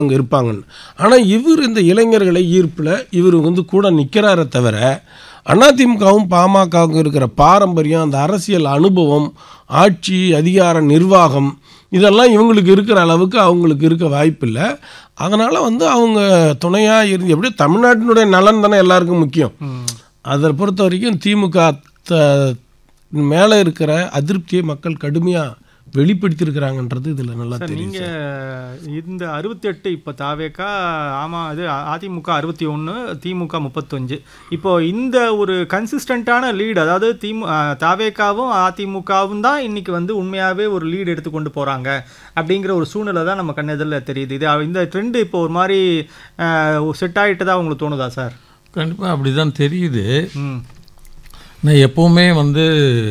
அங்கே இருப்பாங்கன்னு ஆனால் இவர் இந்த இளைஞர்களை ஈர்ப்பில் இவர் வந்து கூட நிற்கிறாரே தவிர அதிமுகவும் பாமகவும் இருக்கிற பாரம்பரியம் அந்த அரசியல் அனுபவம் ஆட்சி அதிகார நிர்வாகம் இதெல்லாம் இவங்களுக்கு இருக்கிற அளவுக்கு அவங்களுக்கு இருக்க வாய்ப்பில்லை அதனால் வந்து அவங்க துணையாக இருந்து எப்படியும் தமிழ்நாட்டினுடைய நலன் தானே எல்லாருக்கும் முக்கியம் அதை பொறுத்த வரைக்கும் திமுக த- மேலே இருக்கிற அதிருப்தியை மக்கள் கடுமையாக வெளிப்படுத்தியிருக்கிறாங்கன்றது இதில் நல்லா சார் தெரியும் நீங்க இந்த அறுபத்தெட்டு இப்போ தாவேக்கா ஆமா இது அதிமுக அறுபத்தி ஒன்று திமுக முப்பத்தஞ்சு இப்போ இந்த ஒரு கன்சிஸ்டண்ட்டான லீடு அதாவது திமு அஹ், தாவேக்காவும் அதிமுகவும் தான் இன்னைக்கு வந்து உண்மையாகவே ஒரு லீடு எடுத்துக்கொண்டு போறாங்க அப்படிங்கிற ஒரு சூழ்நிலை தான் நம்ம கண்ணெதிரில் தெரியுது இது இந்த ட்ரெண்டு இப்போ ஒரு மாதிரி செட் ஆகிட்டதா உங்களுக்கு தோணுதா சார் கண்டிப்பாக அப்படி தான் தெரியுது ம் நான் எப்போவுமே வந்து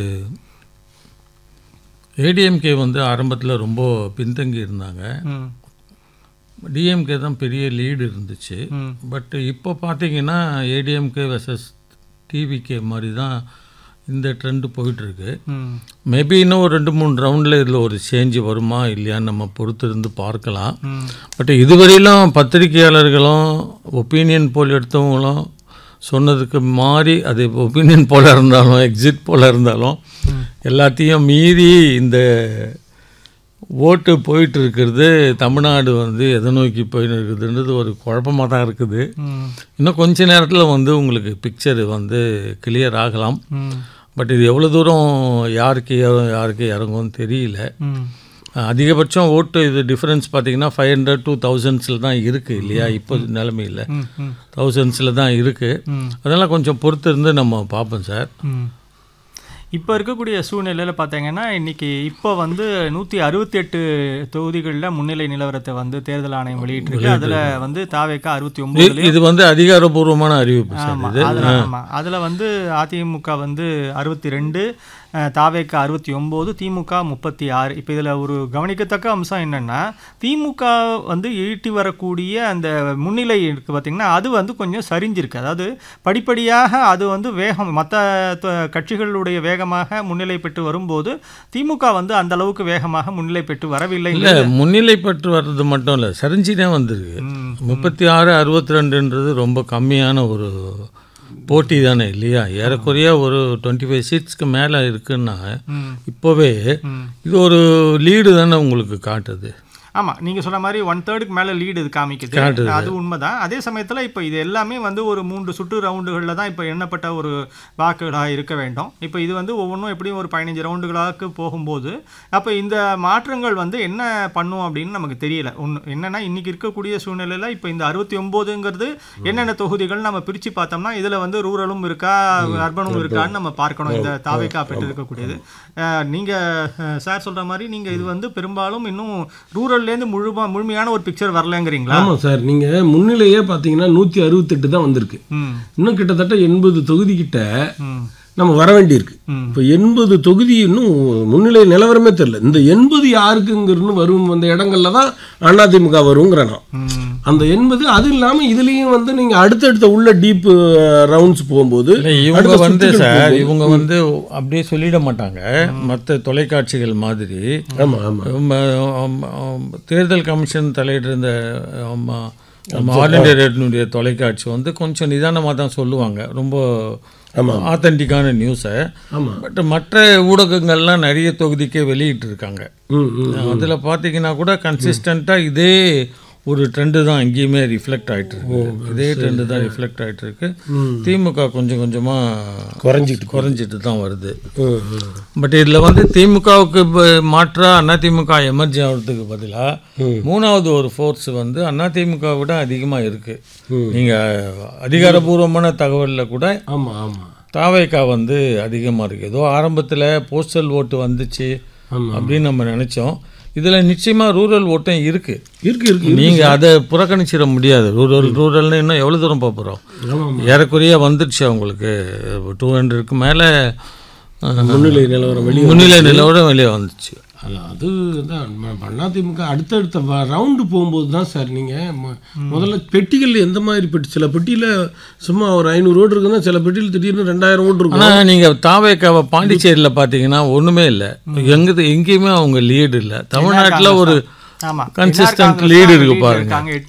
ஏடிஎம்கே வந்து ஆரம்பத்தில் ரொம்ப பின்தங்கி இருந்தாங்க ம் டிஎம்கே தான் பெரிய லீடு இருந்துச்சு ம் பட் இப்போ பார்த்தீங்கன்னா ஏடிஎம்கே வெர்சஸ் டிவிகே மாதிரி தான் இந்த ட்ரெண்டு போயிட்டுருக்கு ம் மேபி இன்னும் ஒரு ரெண்டு மூணு ரவுண்டில் இதில் ஒரு சேஞ்ச் வருமா இல்லையான்னு நம்ம பொறுத்து இருந்து பார்க்கலாம் ம் பட் இதுவரையிலும் பத்திரிகையாளர்களும் ஒப்பீனியன் போல் எடுத்தவங்களும் சொன்னதுக்கு மாறி அது ஒப்பீனியன் போல இருந்தாலும் எக்ஸிட் போல இருந்தாலும் எல்லாத்தையும் மீறி இந்த ஓட்டு போயிட்டு இருக்கிறது தமிழ்நாடு வந்து எதை நோக்கி போயின்னு இருக்குதுன்றது ஒரு குழப்பமாக தான் இருக்குது ம் இன்னும் கொஞ்ச நேரத்தில் வந்து உங்களுக்கு பிக்சர் வந்து கிளியர் ஆகலாம் ம் பட் இது எவ்வளோ தூரம் யாருக்கு ஏறும் யாருக்கு இறங்கும்னு தெரியல ம் அதிகபட்சம் ஓட்டு இது டிஃப்ரென்ஸ் பார்த்தீங்கன்னா ஃபைவ் ஹண்ட்ரட் டூ தௌசண்ட்ஸில் தான் இருக்குது இல்லையா இப்போ நிலைமையில் ம் ம் தௌசண்ட்ஸில் தான் இருக்குது ம் அதெல்லாம் கொஞ்சம் பொறுத்து இருந்து நம்ம பார்ப்போம் சார் ம் இப்போ இருக்கக்கூடிய சூழ்நிலையில் பார்த்தீங்கன்னா இன்னைக்கு இப்போ வந்து நூற்றி அறுபத்தி எட்டு தொகுதிகளில் முன்னிலை நிலவரத்தை வந்து தேர்தல் ஆணையம் வெளியிட்டிருக்கு அதில் வந்து தாவேக்கா அறுபத்தி ஒன்பதுல இது வந்து அதிகாரப்பூர்வமான அறிவிப்பு சார் ஆமாம் இது அதில் ஆமாம் அதில் வந்து அதிமுக வந்து அறுபத்தி ரெண்டு தாவேக்கா அறுபத்தி ஒம்பது திமுக முப்பத்தி ஆறு இப்போ இதில் ஒரு கவனிக்கத்தக்க அம்சம் என்னென்னா திமுக வந்து ஈட்டி வரக்கூடிய அந்த முன்னிலை இருக்குது பார்த்திங்கன்னா அது வந்து கொஞ்சம் சரிஞ்சிருக்கு அதாவது படிப்படியாக அது வந்து வேகம் மற்ற கட்சிகளுடைய வேகமாக முன்னிலை பெற்று வரும்போது திமுக வந்து அந்த அளவுக்கு வேகமாக முன்னிலை பெற்று வரவில்லை இல்லை முன்னிலை பெற்று வர்றது மட்டும் இல்லை சரிஞ்சுனே வந்திருக்கு ம், முப்பத்தி ஆறு அறுபத்தி ரெண்டுன்றது ரொம்ப கம்மியான ஒரு போட்டி தானே இல்லையா ஏறக்குறைய ஒரு டுவெண்ட்டி ஃபைவ் சீட்ஸ்க்கு மேலே இருக்குன்னா ம், இப்போவே ம். இது ஒரு லீடு தானே உங்களுக்கு காட்டுது ஆமா நீங்க சொன்ன மாதிரி ஒன் தேர்டுக்கு மேல லீடு இது காமிக்குது காட்டுது. அது உண்மைதான் அதே சமயத்துல இப்போ இது எல்லாமே வந்து ஒரு மூன்று சுற்று ரவுண்டுகளில் தான் இப்போ எண்ணப்பட்ட ஒரு வாக்குகளாக இருக்க வேண்டும் இப்போ இது வந்து ஒவ்வொன்றும் எப்படியும் ஒரு பதினஞ்சு ரவுண்டுகளாக்கு போகும்போது அப்போ இந்த மாற்றங்கள் வந்து என்ன பண்ணும் அப்படின்னு நமக்கு தெரியல ஒன்று என்னன்னா இன்னைக்கு இருக்கக்கூடிய சூழ்நிலையில் இப்போ இந்த அறுபத்தி ஒம்போதுங்கிறது என்னென்ன தொகுதிகள் நம்ம பிரித்து பார்த்தோம்னா இதில் வந்து ரூரலும் இருக்கா அர்பனும் இருக்கான்னு நம்ம பார்க்கணும் இந்த தாவைக்கா பெற்று இருக்கக்கூடியது அஹ், நீங்க அஹ், சார் சொல்ற மாதிரி நீங்க இது வந்து பெரும்பாலும் இன்னும் ரூரல்லேருந்து முழுமா முழுமையான ஒரு பிக்சர் வரலங்கிறீங்களா ஆமாம் சார் நீங்கள் முன்னிலையே பார்த்தீங்கன்னா நூற்றி அறுபத்தெட்டு தான் வந்திருக்கு ம் இன்னும் கிட்டத்தட்ட எண்பது தொகுதி கிட்ட ம் நம்ம வர வேண்டியிருக்கு ம். இப்போ எண்பது தொகுதி இன்னும் முன்னிலை நிலவரமே தெரியல இந்த எண்பது யாருக்குங்கிறன்னு வரும் அந்த இடங்கள்ல தான் அதிமுக வருங்கிற நான் ம் அந்த எண்பது அது இல்லாமல் இதுலேயும் வந்து நீங்கள் அடுத்தடுத்த உள்ள டீப் ரவுண்ட்ஸ் போகும்போது இல்லை இவங்க அடுத்த வந்து சுத்துகள் சார் போகும்போது- இவங்க வந்து அப்படியே சொல்லிட மாட்டாங்க மற்ற தொலைக்காட்சிகள் மாதிரி ஆமாம் ஆமாம் நம்ம, ஆம், ஆம், தேர்தல் கமிஷன் தலையிடுற இந்த ஆமா, நம்ம ஆல் இண்டியா ரேடியோனுடைய தொலைக்காட்சி வந்து கொஞ்சம் நிதானமாக தான் சொல்லுவாங்க ரொம்ப ஆமாம் ஆத்தென்டிக்கான நியூஸை ஆமாம் பட் மற்ற ஊடகங்கள்லாம் நிறைய தொகுதிக்கே வெளியிட்டு இருக்காங்க ம் ம் அதில் பார்த்தீங்கன்னா கூட கன்சிஸ்டண்ட்டாக இதே ஒரு ட்ரெண்டு தான் எங்கேயுமே ரிஃப்ளெக்ட் ஆயிட்டு இருக்கு இதே ட்ரெண்டு தான் ரிஃப்ளெக்ட் ஆயிட்டு இருக்கு திமுக கொஞ்சம் கொஞ்சமாக குறைஞ்சிட்டு குறைஞ்சிட்டு தான் வருது ம் ம் பட் இதில் வந்து திமுகவுக்கு மாற்றா அதிமுக எமர்ஜி ஆகிறதுக்கு பதிலாக மூணாவது ஒரு ஃபோர்ஸ் வந்து அதிமுக விட அதிகமாக இருக்குது நீங்கள் அதிகாரபூர்வமான தகவலில் கூட ஆமாம் ஆமாம் தாவேக்கா வந்து அதிகமாக இருக்குது ஏதோ ஆரம்பத்தில் போஸ்டல் ஓட்டு வந்துச்சு ஆமாம் அப்படின்னு நம்ம நினச்சோம் இதில் நிச்சயமாக ரூரல் ஓட்டும் இருக்குது இருக்கு இருக்கு நீங்கள் அதை புறக்கணிச்சிட முடியாது ரூரல் ரூரல்னு இன்னும் எவ்வளோ தூரம் போக போகிறோம் ஆமாம் ஏறக்குறைய வந்துடுச்சு அவங்களுக்கு டூ ஹண்ட்ரடுக்கு மேலே முன்னிலை நிலவரம் வெளியே முன்னிலை நிலவோட வெளியே வந்துச்சு அல்ல அது தான் அதிமுக அடுத்தடுத்த ரவுண்டு போகும்போது தான் சார் நீங்கள் முதல்ல பெட்டிகள் எந்த மாதிரி பெட்டி சில பெட்டியில் சும்மா ஒரு ஐநூறு ஓட்டு இருக்குன்னா சில பெட்டியில் திடீர்னு ரெண்டாயிரம் ஓட்டு இருக்கும் ஆனால் நீங்கள் தாவேக்காவை பாண்டிச்சேரியில் பார்த்தீங்கன்னா ஒன்றுமே இல்லை எங்கே எங்கேயுமே அவங்க லீடு இல்லை தமிழ்நாட்டில் ஒரு ஆமா Consistent NR காங்கிரஸ் lead தான் இருக்கு lead பாருங்க. இருக்காங்க. எட்டு